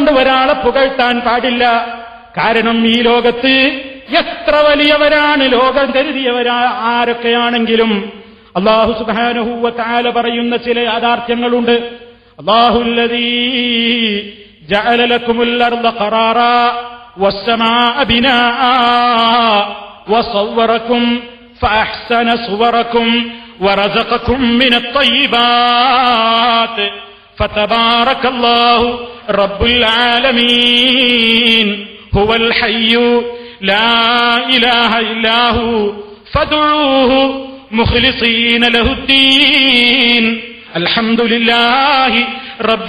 കൊണ്ട് ഒരാളെ പുകഴ്ത്താൻ പാടില്ല കാരണം ഈ ലോകത്ത് എത്ര വലിയവരാണ് ലോകം കരുതിയവരാ ആരൊക്കെയാണെങ്കിലും അള്ളാഹു സുബാനുഹൂവ താല പറയുന്ന ചില യാഥാർത്ഥ്യങ്ങളുണ്ട് അള്ളാഹുല്ലതീ جعل لكم الأرض قرارا والسماء بناء وصوركم فأحسن صوركم ورزقكم من الطيبات فتبارك الله رب العالمين هو الحي لا إله إلا هو فادعوه مخلصين له الدين الحمد لله رب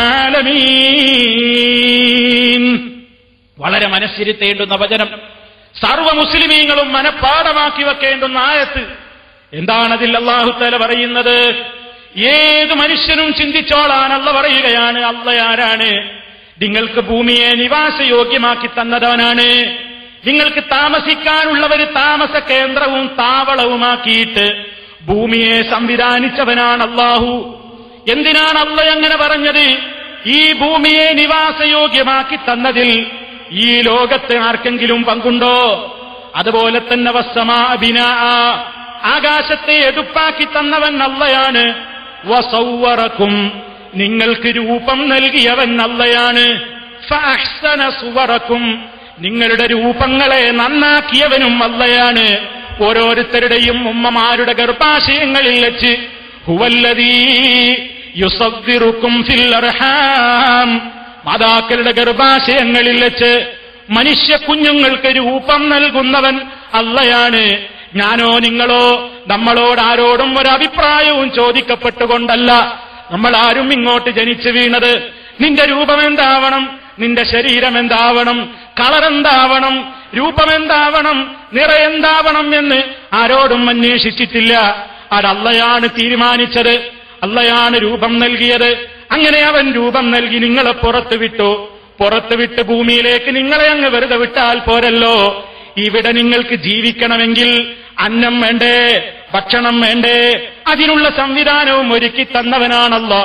العالمين വളരെ മനസ്സിരുത്തേണ്ടുന്ന വചനം സർവ മുസ്ലിമീങ്ങളും മനഃപ്പാടമാക്കി വെക്കേണ്ടുന്ന ആയത്ത് എന്താണതിൽ അള്ളാഹുത്തല പറയുന്നത് ഏത് മനുഷ്യനും ചിന്തിച്ചോളാൻ അല്ല പറയുകയാണ് അല്ല ആരാണ് നിങ്ങൾക്ക് ഭൂമിയെ നിവാസയോഗ്യമാക്കി തന്നവനാണ് നിങ്ങൾക്ക് താമസിക്കാനുള്ള ഒരു താമസ കേന്ദ്രവും താവളവുമാക്കിയിട്ട് ഭൂമിയെ സംവിധാനിച്ചവനാണ് അള്ളാഹു എന്തിനാണ് അല്ല അങ്ങനെ പറഞ്ഞത് ഈ ഭൂമിയെ നിവാസയോഗ്യമാക്കി തന്നതിൽ ഈ ലോകത്ത് ആർക്കെങ്കിലും പങ്കുണ്ടോ അതുപോലെ തന്നെ വസ്സമാബിന ആകാശത്തെ എടുപ്പാക്കി തന്നവൻ അല്ലയാണ് വസൗവറക്കും നിങ്ങൾക്ക് രൂപം നൽകിയവൻ അല്ലയാണ് ഫഅഹ്സന സുവറക്കും നിങ്ങളുടെ രൂപങ്ങളെ നന്നാക്കിയവനും അല്ലയാണ് ഓരോരുത്തരുടെയും ഉമ്മമാരുടെ ഗർഭാശയങ്ങളിൽ വെച്ച് ഹുവല്ലതീ യുസവ്വിറുക്കും ഫിൽ അർഹാം മാതാക്കളുടെ ഗർഭാശയങ്ങളിൽ വെച്ച് മനുഷ്യ കുഞ്ഞുങ്ങൾക്ക് രൂപം നൽകുന്നവൻ അല്ലയാണ് ഞാനോ നിങ്ങളോ നമ്മളോട് ആരോടും ഒരഭിപ്രായവും ചോദിക്കപ്പെട്ടുകൊണ്ടല്ല നമ്മൾ ആരും ഇങ്ങോട്ട് ജനിച്ചു വീണത് നിന്റെ രൂപം എന്താവണം നിന്റെ ശരീരം എന്താവണം കളർ എന്താവണം രൂപം എന്താവണം നിറ എന്താവണം എന്ന് ആരോടും അന്വേഷിച്ചിട്ടില്ല അതല്ലയാണ് തീരുമാനിച്ചത് അല്ലയാണ് രൂപം നൽകിയത് അങ്ങനെ അവൻ രൂപം നൽകി നിങ്ങളെ പുറത്തു വിട്ടു പുറത്തു വിട്ട് ഭൂമിയിലേക്ക് നിങ്ങളെ അങ്ങ് വെറുതെ വിട്ടാൽ പോരല്ലോ ഇവിടെ നിങ്ങൾക്ക് ജീവിക്കണമെങ്കിൽ അന്നം വേണ്ടേ ഭക്ഷണം വേണ്ടേ അതിനുള്ള സംവിധാനവും ഒരുക്കി തന്നവനാണല്ലോ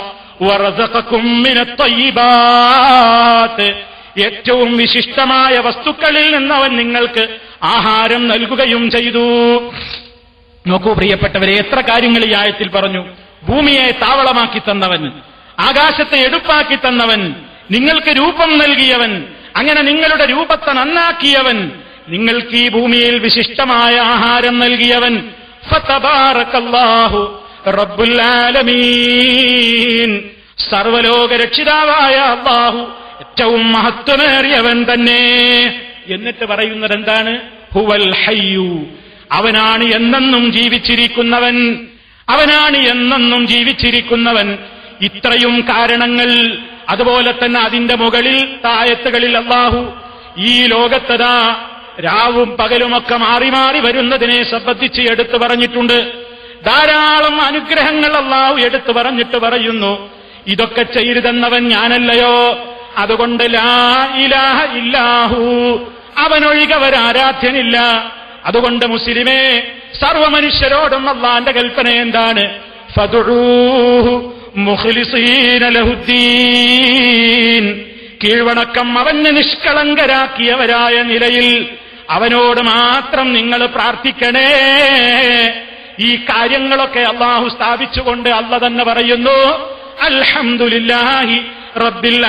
ഏറ്റവും വിശിഷ്ടമായ വസ്തുക്കളിൽ നിന്നവൻ നിങ്ങൾക്ക് ആഹാരം നൽകുകയും ചെയ്തു നോക്കൂ പ്രിയപ്പെട്ടവരെ എത്ര കാര്യങ്ങൾ ഈ ആയത്തിൽ പറഞ്ഞു ഭൂമിയെ താവളമാക്കി തന്നവൻ ആകാശത്തെ എടുപ്പാക്കി തന്നവൻ നിങ്ങൾക്ക് രൂപം നൽകിയവൻ അങ്ങനെ നിങ്ങളുടെ രൂപത്തെ നന്നാക്കിയവൻ നിങ്ങൾക്ക് ഈ ഭൂമിയിൽ വിശിഷ്ടമായ ആഹാരം നൽകിയവൻ ഫതബാറക്കല്ലാഹു റബ്ബുൽ ആലമീൻ സർവലോക രക്ഷിതാവായ അള്ളാഹു ഏറ്റവും മഹത്വമേറിയവൻ തന്നെ എന്നിട്ട് പറയുന്നത് എന്താണ് ഹുവൽ ഹയ്യു അവനാണ് എന്നെന്നും ജീവിച്ചിരിക്കുന്നവൻ അവനാണ് എന്നെന്നും ജീവിച്ചിരിക്കുന്നവൻ ഇത്രയും കാരണങ്ങൾ അതുപോലെ തന്നെ അതിന്റെ മുകളിൽ തായത്തുകളിൽ അള്ളാഹു ഈ ലോകത്തതാ രാവും പകലുമൊക്കെ മാറി മാറി വരുന്നതിനെ സംബന്ധിച്ച് എടുത്തു പറഞ്ഞിട്ടുണ്ട് ധാരാളം അനുഗ്രഹങ്ങൾ അള്ളാഹു എടുത്തു പറഞ്ഞിട്ട് പറയുന്നു ഇതൊക്കെ ചെയ്തതെന്നവൻ ഞാനല്ലയോ അതുകൊണ്ട് ലാ ഇലാഹ ഇല്ലാഹു അവനൊഴികെ ഒരാരാധ്യനില്ല അതുകൊണ്ട് മുസ്ലിമേ സർവമനുഷ്യരോടും അള്ളാന്റെ കൽപ്പന എന്താണ് ഫദുഊഹു മുഖ്ലിസീന ലഹുദ്ദീൻ കീഴ്വണക്കം അവന് നിഷ്കളങ്കരാക്കിയവരായ നിലയിൽ അവനോട് മാത്രം നിങ്ങൾ പ്രാർത്ഥിക്കണേ ഈ കാര്യങ്ങളൊക്കെ അള്ളാഹു സ്ഥാപിച്ചുകൊണ്ട് അല്ല തന്നെ പറയുന്നു അൽഹംദുലില്ലാഹി റബ്ബിൽ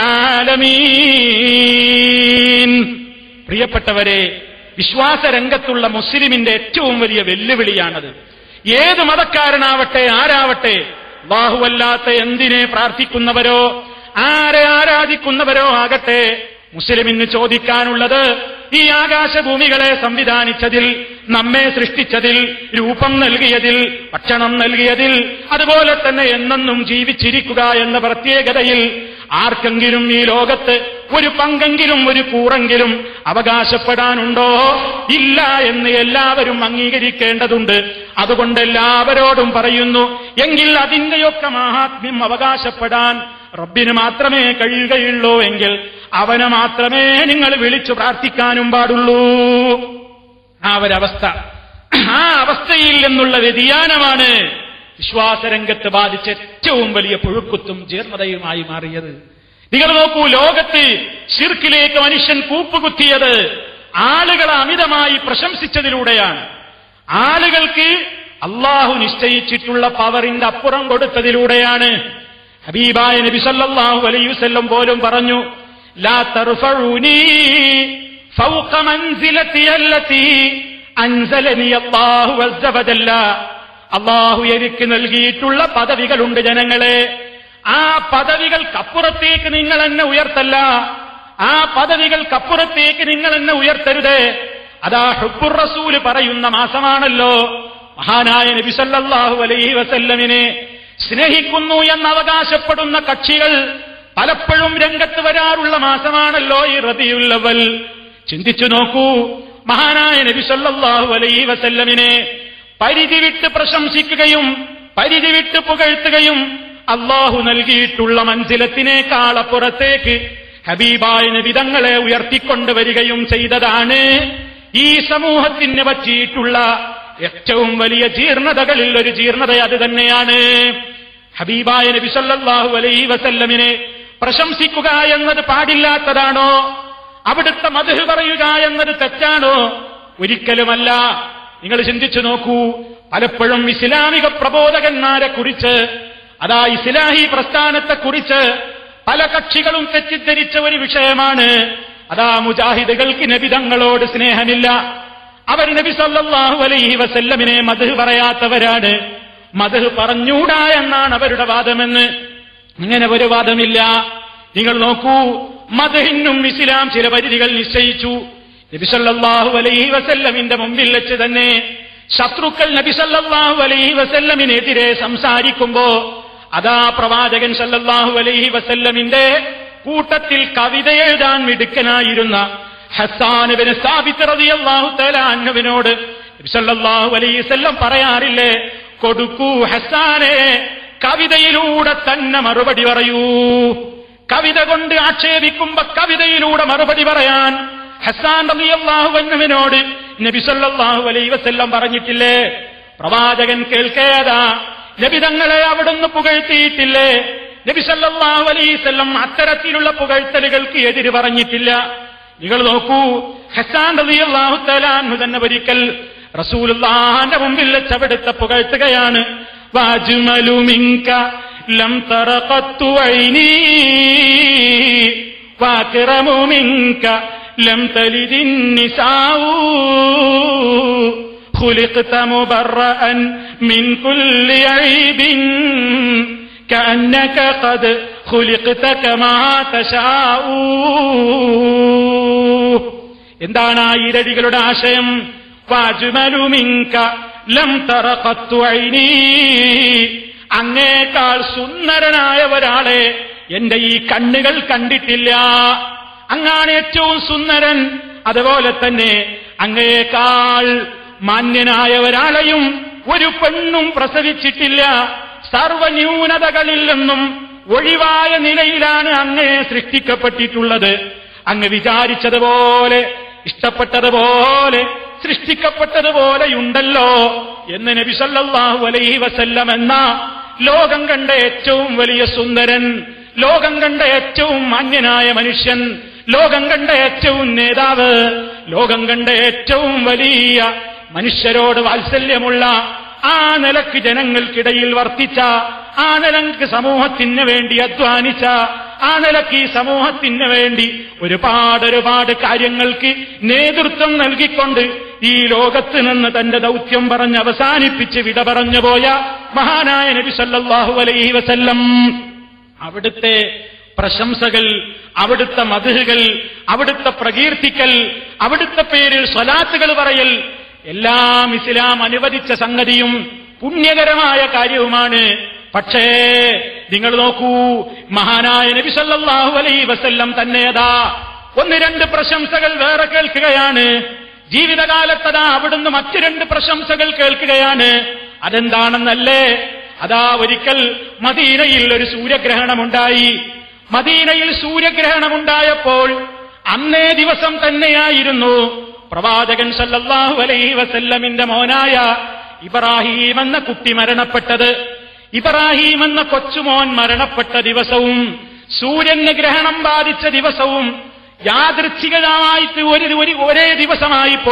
ആലമീൻ പ്രിയപ്പെട്ടവരെ വിശ്വാസരംഗത്തുള്ള മുസ്ലിമിന്റെ ഏറ്റവും വലിയ വെല്ലുവിളിയാണത് ഏത് മതക്കാരനാവട്ടെ ആരാവട്ടെ ബാഹുവല്ലാത്ത എന്തിനെ പ്രാർത്ഥിക്കുന്നവരോ ആരെ ആരാധിക്കുന്നവരോ ആകട്ടെ മുസ്ലിമിന് ചോദിക്കാനുള്ളത് ഈ ആകാശഭൂമികളെ സംവിധാനിച്ചതിൽ നമ്മെ സൃഷ്ടിച്ചതിൽ രൂപം നൽകിയതിൽ ഭക്ഷണം നൽകിയതിൽ അതുപോലെ തന്നെ എന്നെന്നും ജീവിച്ചിരിക്കുക എന്ന പ്രത്യേകതയിൽ ആർക്കെങ്കിലും ഈ ലോകത്ത് ഒരു പങ്കെങ്കിലും ഒരു കൂറെങ്കിലും അവകാശപ്പെടാനുണ്ടോ ഇല്ല എന്ന് എല്ലാവരും അംഗീകരിക്കേണ്ടതുണ്ട് അതുകൊണ്ട് എല്ലാവരോടും പറയുന്നു എങ്കിൽ അതിന്റെയൊക്കെ മഹാത്മ്യം അവകാശപ്പെടാൻ റബ്ബിന് മാത്രമേ കഴിയുകയുള്ളൂ എങ്കിൽ അവനെ മാത്രമേ നിങ്ങൾ വിളിച്ചു പ്രാർത്ഥിക്കാനും പാടുള്ളൂ ആ ഒരവസ്ഥ ആ അവസ്ഥയിൽ നിന്നുള്ള വ്യതിയാനമാണ് വിശ്വാസരംഗത്ത് ബാധിച്ച ഏറ്റവും വലിയ പുഴുക്കുത്തും ജീർണതയുമായി മാറിയത് നിങ്ങൾ നോക്കൂ ലോകത്ത് ഷിർക്കിലേക്ക് മനുഷ്യൻ കൂപ്പുകുത്തിയത് ആളുകളെ അമിതമായി പ്രശംസിച്ചതിലൂടെയാണ് ആളുകൾക്ക് അള്ളാഹു നിശ്ചയിച്ചിട്ടുള്ള പവറിന്റെ അപ്പുറം കൊടുത്തതിലൂടെയാണ് ഹബീബായ നബി സല്ലല്ലാഹു അലൈഹി വസല്ലം പോലും പറഞ്ഞു ലാ തർഫഊനി ഫൗഖ മൻസിലതി അല്ലതി അൻസലനി അല്ലാഹു അസ്സ വജല്ല അള്ളാഹു എനിക്ക് നൽകിയിട്ടുള്ള പദവികളുണ്ട് ജനങ്ങളെ ആ പദവികൾക്കപ്പുറത്തേക്ക് നിങ്ങൾ എന്നെ ഉയർത്തല്ല ആ പദവികൾക്കപ്പുറത്തേക്ക് നിങ്ങൾ എന്നെ ഉയർത്തരുത് അതാ ഹുബുർ റസൂല് പറയുന്ന മാസമാണല്ലോ മഹാനായ നബി സല്ലല്ലാഹു അലൈഹി വസല്ലമിനെ സ്നേഹിക്കുന്നു എന്ന് അവകാശപ്പെടുന്ന കക്ഷികൾ പലപ്പോഴും രംഗത്ത് വരാറുള്ള മാസമാണല്ലോ ഈ റബിയുല്ലവൽ ചിന്തിച്ചു നോക്കൂ മഹാനായ നബി സല്ലല്ലാഹു അലൈഹി വസല്ലമിനെ പരിധി വിട്ട് പ്രശംസിക്കുകയും പരിധി വിട്ട് പുകഴ്ത്തുകയും അള്ളാഹു നൽകിയിട്ടുള്ള മൻസിലത്തിനേക്കാൾ അപ്പുറത്തേക്ക് ഹബീബായ നബിതങ്ങളെ ഉയർത്തിക്കൊണ്ടുവരികയും ചെയ്തതാണ് ഈ സമൂഹത്തിന് പറ്റിയിട്ടുള്ള ഏറ്റവും വലിയ ജീർണതകളിൽ ഒരു ജീർണത അത് തന്നെയാണ് ഹബീബായ നബി സല്ലല്ലാഹു അലൈഹി വസല്ലമിനെ പ്രശംസിക്കുക എന്നത് പാടില്ലാത്തതാണോ അവിടുത്തെ മധു പറയുക എന്നത് തെറ്റാണോ ഒരിക്കലുമല്ല നിങ്ങൾ ചിന്തിച്ചു നോക്കൂ പലപ്പോഴും ഇസ്ലാമിക പ്രബോധകന്മാരെ കുറിച്ച് അതാ ഇസ്ലാഹി പ്രസ്ഥാനത്തെക്കുറിച്ച് പല കക്ഷികളും തെറ്റിദ്ധരിച്ച ഒരു വിഷയമാണ് അതാ മുജാഹിദുകൾക്ക് നബിതങ്ങളോട് സ്നേഹമില്ല അവർ നബി സല്ലല്ലാഹു അലൈഹി വസല്ലമിനെ മധു പറയാത്തവരാണ് മധു പറഞ്ഞൂടാ എന്നാണ് അവരുടെ വാദമെന്ന് അങ്ങനെ ഒരു വാദമില്ല നിങ്ങൾ നോക്കൂ മധുഹിനും ഇസ്ലാം ചില പരിധികൾ നിശ്ചയിച്ചു നബി സല്ലല്ലാഹു അലൈഹി വസല്ലമിന്റെ മുമ്പിൽ വെച്ച് തന്നെ ശത്രുക്കൾ നബി സല്ലല്ലാഹു അലൈഹി വസല്ലമിനെതിരെ സംസാരിക്കുമ്പോ അതാ പ്രവാചകൻ സല്ലല്ലാഹു അലൈഹി വസല്ലമിന്റെ കൂട്ടത്തിൽ കവിത എഴുതാൻ മിടുക്കനായിരുന്ന ഹസാനുബിന് സ്ഥാപിත റളിയല്ലാഹു തആല അന്നുവിനോട് നബി സല്ലല്ലാഹു അലൈഹി വസല്ലം പറയാറില്ലേ കൊടുക്കൂ ഹസാനെ കവിതയിലൂടെ തന്നെ മറുപടി പറയൂ കവിത കൊണ്ട് ആക്ഷേപിക്കുമ്പോ കവിതയിലൂടെ മറുപടി പറയാൻ ഹസാൻ റളിയല്ലാഹു അൻഹുവിനോട് നബി സല്ലല്ലാഹു അലൈഹി വസല്ലം പറഞ്ഞിട്ടില്ലേ പ്രവാചകൻ കേൾക്കേതാ നബി തങ്ങളെ അവിടുന്ന് പുകഴ്ത്തിയിട്ടില്ലേ നബി സല്ലല്ലാഹു അലൈഹി വസല്ലം അത്തരത്തിലുള്ള പുകഴ്ത്തലുകൾക്ക് എതിര് പറഞ്ഞിട്ടില്ല നിങ്ങൾ നോക്കൂ ഹസാൻ റളിയല്ലാഹു തആല അൻഹു തന്നെ ഒരിക്കൽ റസൂലുള്ളാഹിന്റെ മുമ്പിൽ വെച്ച് അവിടുത്തെ പുകഴ്ത്തുകയാണ് വാജ്മലു മിൻക ലം തറഖത്തു ഐനി വാക്റമു മിൻക ലം തലിദിൻ നിസാഉ خلقت مبرأ من كل عيب كأنك قد خلقت كما تشاء എന്താണ് ആ ഈരടികളുടെ ആശയം വാജുമലുമിങ്ക ലം തറഖത്തു ഐനി അങ്ങേക്കാൾ സുന്ദരനായ ഒരാളെ എന്റെ ഈ കണ്ണുകൾ കണ്ടിട്ടില്ല അങ്ങാണ് ഏറ്റവും സുന്ദരൻ അതുപോലെ തന്നെ അങ്ങേക്കാൾ മാന്യനായ ഒരാളെയും ഒരു പെണ്ണും പ്രസവിച്ചിട്ടില്ല സർവന്യൂനതകളിൽ നിന്നും ഒഴിവായ നിലയിലാണ് അങ്ങേ സൃഷ്ടിക്കപ്പെട്ടിട്ടുള്ളത് അങ്ങ് വിചാരിച്ചതുപോലെ ഇഷ്ടപ്പെട്ടതുപോലെ സൃഷ്ടിക്കപ്പെട്ടതുപോലെയുണ്ടല്ലോ എന്ന് നബി സല്ലല്ലാഹു അലൈഹി വസല്ലം എന്ന ലോകം കണ്ട ഏറ്റവും വലിയ സുന്ദരൻ ലോകം കണ്ട ഏറ്റവും മാന്യനായ മനുഷ്യൻ ലോകം കണ്ട ഏറ്റവും നേതാവ് ലോകം കണ്ട ഏറ്റവും വലിയ മനുഷ്യരോട് വാത്സല്യമുള്ള ആ നിലക്ക് ജനങ്ങൾക്കിടയിൽ വർത്തിച്ച ആ നിലക്ക് സമൂഹത്തിന് വേണ്ടി അധ്വാനിച്ച ആ നിലക്ക് ഈ സമൂഹത്തിന് വേണ്ടി ഒരുപാട് ഒരുപാട് കാര്യങ്ങൾക്ക് നേതൃത്വം നൽകിക്കൊണ്ട് ഈ ലോകത്ത് നിന്ന് തന്റെ ദൗത്യം പറഞ്ഞ് അവസാനിപ്പിച്ച് വിട പറഞ്ഞു പോയ മഹാനായ നബി സല്ലല്ലാഹു അലൈഹി വസല്ലം അവിടുത്തെ പ്രശംസകൾ അവിടുത്തെ മധുകൾ അവിടുത്തെ പ്രകീർത്തിക്കൽ അവിടുത്തെ പേരിൽ സ്വലാത്തുകൾ പറയൽ എല്ലാം ഇസ്ലാം അനുവദിച്ച സംഗതിയും പുണ്യകരമായ കാര്യവുമാണ് പക്ഷേ നിങ്ങൾ നോക്കൂ മഹാനായ നബി സല്ലല്ലാഹു അലൈഹി വസല്ലം തന്നെയതാ ഒന്ന് രണ്ട് പ്രശംസകൾ വേറെ കേൾക്കുകയാണ് ജീവിതകാലത്തതാ അവിടുന്ന് മറ്റു രണ്ട് പ്രശംസകൾ കേൾക്കുകയാണ് അതെന്താണെന്നല്ലേ അതാ ഒരിക്കൽ മദീനയിൽ ഒരു സൂര്യഗ്രഹണമുണ്ടായി മദീനയിൽ സൂര്യഗ്രഹണമുണ്ടായപ്പോൾ അന്നേ ദിവസം തന്നെയായിരുന്നു പ്രവാചകൻ സല്ലല്ലാഹു അലൈഹി വസല്ലമിന്റെ മോനായ ഇബ്രാഹീം എന്ന കുട്ടി മരണപ്പെട്ടത് ഇബ്രാഹീം എന്ന കൊച്ചുമോൻ മരണപ്പെട്ട ദിവസവും സൂര്യന് ഗ്രഹണം ബാധിച്ച ദിവസവും യാദൃച്ഛികമായിട്ട് ഒരു ഒരു ഒരേ ദിവസമായി